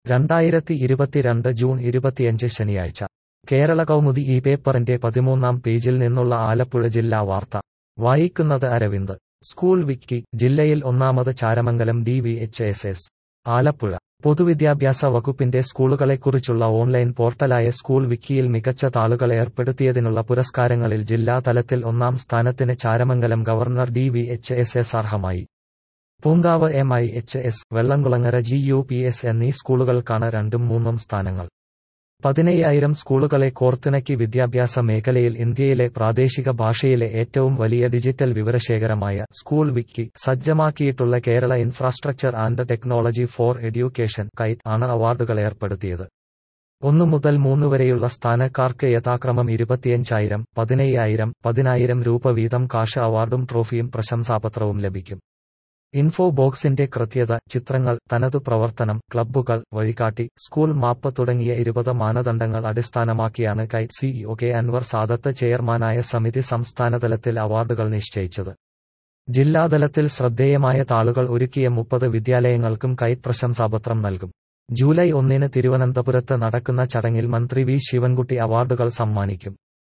രണ്ടായിരത്തി ഇരുപത്തിരണ്ട് ജൂൺ ഇരുപത്തിയഞ്ച് ശനിയാഴ്ച കേരള കൗമുദി ഈ പേപ്പറിന്റെ പതിമൂന്നാം പേജിൽ നിന്നുള്ള ആലപ്പുഴ ജില്ലാ വാർത്ത വായിക്കുന്നത് അരവിന്ദ് സ്കൂൾ വിക്കി ജില്ലയിൽ ഒന്നാമത് Charamangalam D V H S S Alappuzha പൊതുവിദ്യാഭ്യാസ വകുപ്പിന്റെ സ്കൂളുകളെക്കുറിച്ചുള്ള ഓൺലൈൻ പോർട്ടലായ സ്കൂൾ വിക്കിയിൽ മികച്ച താളുകൾ ഏർപ്പെടുത്തിയതിനുള്ള പുരസ്കാരങ്ങളിൽ ജില്ലാ തലത്തിൽ ഒന്നാം സ്ഥാനത്തിന് Charamangalam government D V H S S അർഹമായി Poonkavu M I H S Vellamkulangara G U P S എന്നീ സ്കൂളുകൾക്കാണ് രണ്ടും മൂന്നും സ്ഥാനങ്ങൾ പതിനയ്യായിരം സ്കൂളുകളെ കോർത്തിണക്കി വിദ്യാഭ്യാസ മേഖലയിൽ ഇന്ത്യയിലെ പ്രാദേശിക ഭാഷയിലെ ഏറ്റവും വലിയ ഡിജിറ്റൽ വിവരശേഖരമായ സ്കൂൾ വിക്കി സജ്ജമാക്കിയിട്ടുള്ള Kerala infrastructure and technology for education KITE ആണ് അവാർഡുകൾ ഏർപ്പെടുത്തിയത് ഒന്നു മുതൽ മൂന്ന് വരെയുള്ള സ്ഥാനക്കാർക്ക് യഥാക്രമം ഇരുപത്തിയഞ്ചായിരം പതിനയ്യായിരം പതിനായിരം രൂപ വീതം കാഷ് അവാർഡും ട്രോഫിയും പ്രശംസാപത്രവും ലഭിക്കും ഇൻഫോ ബോക്സിന്റെ കൃത്യത ചിത്രങ്ങൾ തനതു പ്രവർത്തനം ക്ലബ്ബുകൾ വഴികാട്ടി സ്കൂൾ മാപ്പ് തുടങ്ങിയ ഇരുപത് മാനദണ്ഡങ്ങൾ അടിസ്ഥാനമാക്കിയാണ് KITE CEO K Anvar Sadath ചെയർമാനായ സമിതി സംസ്ഥാനതലത്തിൽ അവാർഡുകൾ നിശ്ചയിച്ചത് ജില്ലാതലത്തിൽ ശ്രദ്ധേയമായ താളുകൾ ഒരുക്കിയ മുപ്പത് വിദ്യാലയങ്ങൾക്കും കൈറ്റ് പ്രശംസാപത്രം നൽകും ജൂലൈ ഒന്നിന് തിരുവനന്തപുരത്ത് നടക്കുന്ന ചടങ്ങിൽ മന്ത്രി വി ശിവൻകുട്ടി അവാർഡുകൾ സമ്മാനിക്കും